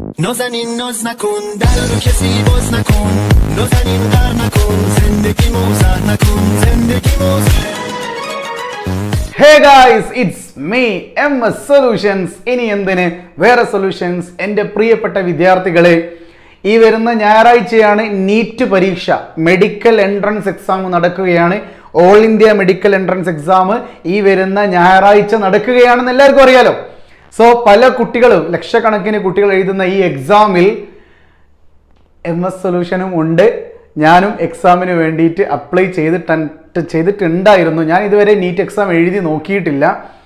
نازنین ناز نکن در رو کسی باز نکن نازنین در نکن زندگی موزر نکن زندگی موزر hey guys it's me M S solutions ഇനി എന്തിന് വേറെ സൊല്യൂഷൻസ് എൻ്റെ പ്രിയപ്പെട്ട വിദ്യാർത്ഥികളെ ഈ വരുന്ന ഞായറാഴ്ചയാണ് നീറ്റ് പരീക്ഷ മെഡിക്കൽ എൻട്രൻസ് എക്സാം നടക്കുകയാണ് all India medical entrance exam ഈ വരുന്ന ഞായറാഴ്ച നടക്കുകയാണെന്ന് എല്ലാവർക്കും അറിയാലോ സോ പല കുട്ടികളും ലക്ഷക്കണക്കിന് കുട്ടികൾ എഴുതുന്ന ഈ എക്സാമിൽ എം എസ് സൊല്യൂഷനും ഉണ്ട് ഞാനും എക്സാമിന് വേണ്ടിയിട്ട് അപ്ലൈ ചെയ്തിട്ട് ചെയ്തിട്ടുണ്ടായിരുന്നു ഞാൻ ഇതുവരെ നീറ്റ് എക്സാം എഴുതി നോക്കിയിട്ടില്ല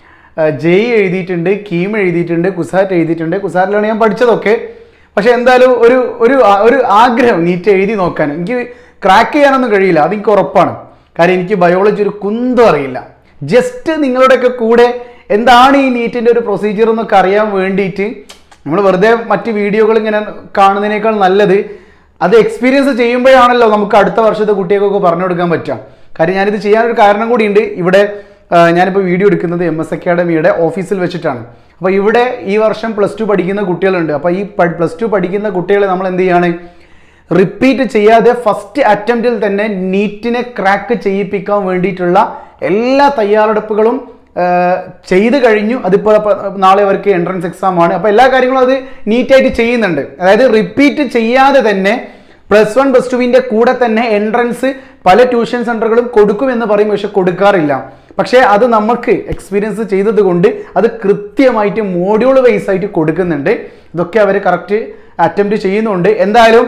ജെയ് എഴുതിയിട്ടുണ്ട് കീം എഴുതിയിട്ടുണ്ട് കുസാറ്റ് എഴുതിയിട്ടുണ്ട് കുസാറ്റിലാണ് ഞാൻ പഠിച്ചതൊക്കെ പക്ഷെ എന്തായാലും ഒരു ഒരു ആ- ഒരു ആഗ്രഹം നീറ്റ് എഴുതി നോക്കാൻ എനിക്ക് ക്രാക്ക് ചെയ്യാനൊന്നും കഴിയില്ല അതെനിക്ക് ഉറപ്പാണ് കാര്യം എനിക്ക് ബയോളജി ഒരു കുന്തം അറിയില്ല ജസ്റ്റ് നിങ്ങളുടെയൊക്കെ കൂടെ എന്താണ് ഈ നീറ്റിൻ്റെ ഒരു പ്രൊസീജിയർ എന്നൊക്കെ അറിയാൻ വേണ്ടിയിട്ട് നമ്മൾ വെറുതെ മറ്റ് വീഡിയോകൾ ഇങ്ങനെ കാണുന്നതിനേക്കാൾ നല്ലത് അത് എക്സ്പീരിയൻസ് ചെയ്യുമ്പോഴാണല്ലോ നമുക്ക് അടുത്ത വർഷത്തെ കുട്ടികൾക്കൊക്കെ പറഞ്ഞു കൊടുക്കാൻ പറ്റുക കാര്യം ഞാനിത് ചെയ്യാനൊരു കാരണം കൂടിയുണ്ട് ഇവിടെ ആ, ഞാനിപ്പോൾ വീഡിയോ എടുക്കുന്നത് എം എസ് അക്കാഡമിയുടെ ഓഫീസിൽ വെച്ചിട്ടാണ് അപ്പോൾ ഇവിടെ ഈ വർഷം പ്ലസ് ടു പഠിക്കുന്ന കുട്ടികളുണ്ട് അപ്പോൾ ഈ പ്ലസ് ടു പഠിക്കുന്ന കുട്ടികളെ നമ്മൾ എന്ത് ചെയ്യാണ് റിപ്പീറ്റ് ചെയ്യാതെ ഫസ്റ്റ് അറ്റംപ്റ്റിൽ തന്നെ നീറ്റിനെ ക്രാക്ക് ചെയ്യിപ്പിക്കാൻ വേണ്ടിയിട്ടുള്ള എല്ലാ തയ്യാറെടുപ്പുകളും ആ, ചെയ്ത് കഴിഞ്ഞു അതിപ്പോൾ പ- നാളെ അവർക്ക് എൻട്രൻസ് എക്സാം ആണ് അപ്പോൾ എല്ലാ കാര്യങ്ങളും അത് നീറ്റായിട്ട് ചെയ്യുന്നുണ്ട് അതായത് റിപ്പീറ്റ് ചെയ്യാതെ തന്നെ പ്ലസ് വൺ പ്ലസ് ടുവിൻ്റെ കൂടെ തന്നെ എൻട്രൻസ് പല ട്യൂഷൻ സെൻ്ററുകളും കൊടുക്കുമെന്ന് പറയും പക്ഷെ കൊടുക്കാറില്ല പക്ഷേ അത് നമുക്ക് എക്സ്പീരിയൻസ് ചെയ്തത് കൊണ്ട് അത് കൃത്യമായിട്ട് മോഡ്യൂൾ വൈസ് ആയിട്ട് കൊടുക്കുന്നുണ്ട് ഇതൊക്കെ അവർ കറക്റ്റ് അറ്റംപ്റ്റ് ചെയ്യുന്നുണ്ട് എന്തായാലും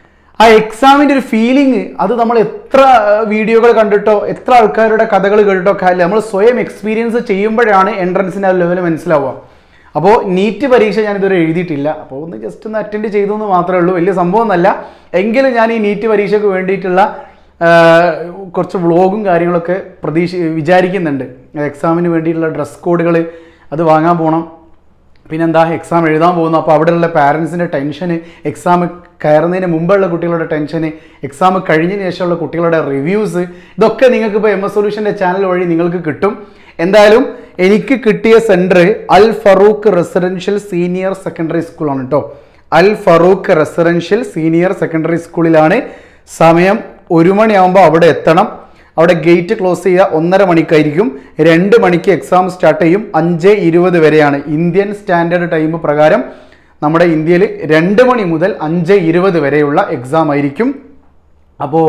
ആ എക്സാമിൻ്റെ ഒരു ഫീലിംഗ് അത് നമ്മൾ എത്ര വീഡിയോകൾ കണ്ടിട്ടോ എത്ര ആൾക്കാരുടെ കഥകൾ കേട്ടിട്ടോ കാര്യമില്ല നമ്മൾ സ്വയം എക്സ്പീരിയൻസ് ചെയ്യുമ്പോഴാണ് എൻട്രൻസിൻ്റെ ആ ലെവൽ മനസ്സിലാവുക അപ്പോൾ നീറ്റ് പരീക്ഷ ഞാൻ ഇതുവരെ എഴുതിയിട്ടില്ല അപ്പോൾ ഒന്ന് ജസ്റ്റ് ഒന്ന് അറ്റൻഡ് ചെയ്തു എന്ന് മാത്രമേ ഉള്ളൂ വലിയ സംഭവമൊന്നുമല്ല എങ്കിലും ഞാൻ ഈ നീറ്റ് പരീക്ഷയ്ക്ക് വേണ്ടിയിട്ടുള്ള ആ, കുറച്ച് വ്ളോഗും കാര്യങ്ങളൊക്കെ പ്രതീക്ഷ വിചാരിക്കുന്നുണ്ട് എക്സാമിന് വേണ്ടിയിട്ടുള്ള ഡ്രസ് കോഡുകൾ അത് വാങ്ങാൻ പോകണം പിന്നെന്താ എക്സാം എഴുതാൻ പോകുന്നു അപ്പോൾ അവിടെയുള്ള പാരൻസിൻ്റെ ടെൻഷന് എക്സാം കയറുന്നതിന് മുമ്പുള്ള കുട്ടികളുടെ ടെൻഷന് എക്സാം കഴിഞ്ഞതിന് ശേഷമുള്ള കുട്ടികളുടെ റിവ്യൂസ് ഇതൊക്കെ നിങ്ങൾക്ക് ഇപ്പോൾ എം എസ് സൊല്യൂഷൻ്റെ ചാനൽ വഴി നിങ്ങൾക്ക് കിട്ടും എന്തായാലും എനിക്ക് കിട്ടിയ centre Al Farook residential senior secondary സ്കൂളാണ് കേട്ടോ Al Farook residential senior secondary സ്കൂളിലാണ് സമയം ഒരു മണിയാകുമ്പോൾ അവിടെ എത്തണം അവിടെ ഗേറ്റ് ക്ലോസ് ചെയ്യുക ഒന്നര മണിക്കായിരിക്കും രണ്ട് മണിക്ക് എക്സാം സ്റ്റാർട്ട് ചെയ്യും അഞ്ച് ഇരുപത് വരെയാണ് ഇന്ത്യൻ സ്റ്റാൻഡേർഡ് ടൈം പ്രകാരം നമ്മുടെ ഇന്ത്യയിൽ രണ്ട് മണി മുതൽ അഞ്ച് ഇരുപത് വരെയുള്ള എക്സാം ആയിരിക്കും അപ്പോൾ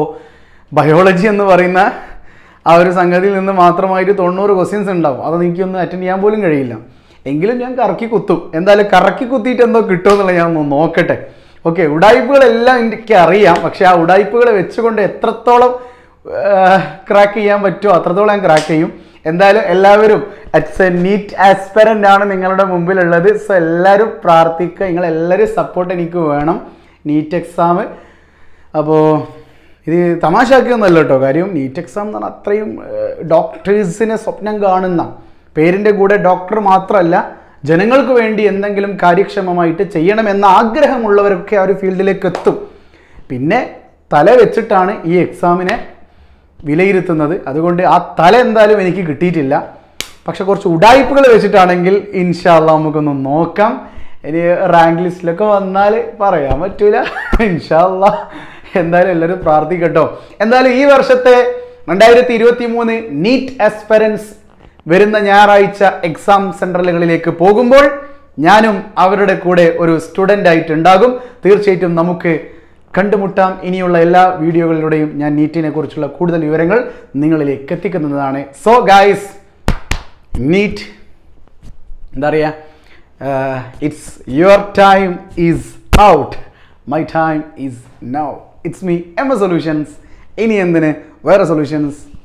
ബയോളജി എന്ന് പറയുന്ന ആ ഒരു സംഗതിയിൽ നിന്ന് മാത്രമായിട്ട് തൊണ്ണൂറ് ക്വസ്റ്റ്യൻസ് ഉണ്ടാവും അത് എനിക്കൊന്നും അറ്റൻഡ് ചെയ്യാൻ പോലും കഴിയില്ല എങ്കിലും ഞാൻ കറക്കി കുത്തും എന്തായാലും കറക്കി കുത്തിയിട്ട് എന്തോ കിട്ടുമെന്നുള്ളത് ഞാൻ ഒന്ന് നോക്കട്ടെ ഓക്കെ ഉടായ്പകളെല്ലാം എനിക്ക് അറിയാം പക്ഷെ ആ ഉടായ്പകളെ വെച്ചുകൊണ്ട് എത്രത്തോളം ക്രാക്ക് ചെയ്യാൻ പറ്റുമോ അത്രത്തോളം ഞാൻ ക്രാക്ക് ചെയ്യും എന്തായാലും എല്ലാവരും അറ്റ്സ് എ നീറ്റ് ആസ്പെറൻ്റ് ആണ് നിങ്ങളുടെ മുമ്പിലുള്ളത് സോ എല്ലാവരും പ്രാർത്ഥിക്കുക നിങ്ങളെല്ലാവരും സപ്പോർട്ട് എനിക്ക് വേണം നീറ്റ് എക്സാം അപ്പോൾ ഇത് തമാശാക്കിയൊന്നുമല്ല കേട്ടോ കാര്യം നീറ്റ് എക്സാം എന്ന് പറഞ്ഞാൽ അത്രയും ഡോക്ടേഴ്സിനെ സ്വപ്നം കാണുന്ന പേരിൻ്റെ കൂടെ ഡോക്ടർ മാത്രമല്ല ജനങ്ങൾക്ക് വേണ്ടി എന്തെങ്കിലും കാര്യക്ഷമമായിട്ട് ചെയ്യണമെന്ന ആഗ്രഹമുള്ളവരൊക്കെ ആ ഒരു ഫീൽഡിലേക്ക് എത്തും പിന്നെ തല വെച്ചിട്ടാണ് ഈ എക്സാമിനെ വിലയിരുത്തുന്നത് അതുകൊണ്ട് ആ തല എന്തായാലും എനിക്ക് കിട്ടിയിട്ടില്ല പക്ഷെ കുറച്ച് ഉടായ്പകൾ വെച്ചിട്ടാണെങ്കിൽ ഇൻഷാല്ല നമുക്കൊന്ന് നോക്കാം ഇനി റാങ്ക് ലിസ്റ്റിലൊക്കെ വന്നാൽ പറയാൻ പറ്റൂല ഇൻഷാല്ല എന്തായാലും എല്ലാവരും പ്രാർത്ഥിക്കട്ടോ എന്തായാലും ഈ വർഷത്തെ രണ്ടായിരത്തി ഇരുപത്തി മൂന്ന് നീറ്റ് എക്സ്പെറൻസ് വരുന്ന ഞായറാഴ്ച എക്സാം സെൻറ്ററുകളിലേക്ക് പോകുമ്പോൾ ഞാനും അവരുടെ കൂടെ ഒരു സ്റ്റുഡൻ്റ് ആയിട്ടുണ്ടാകും തീർച്ചയായിട്ടും നമുക്ക് കണ്ടുമുട്ടാം ഇനിയുള്ള എല്ലാ വീഡിയോകളിലൂടെയും ഞാൻ നീറ്റിനെ കുറിച്ചുള്ള കൂടുതൽ വിവരങ്ങൾ നിങ്ങളിലേക്ക് എത്തിക്കുന്നതാണ് സോ ഗായ്സ് നീറ്റ് എന്താ പറയുക it's your time is out my time is now it's me M A solutions ഇനി എന്തിന് വേറെ സൊല്യൂഷൻസ്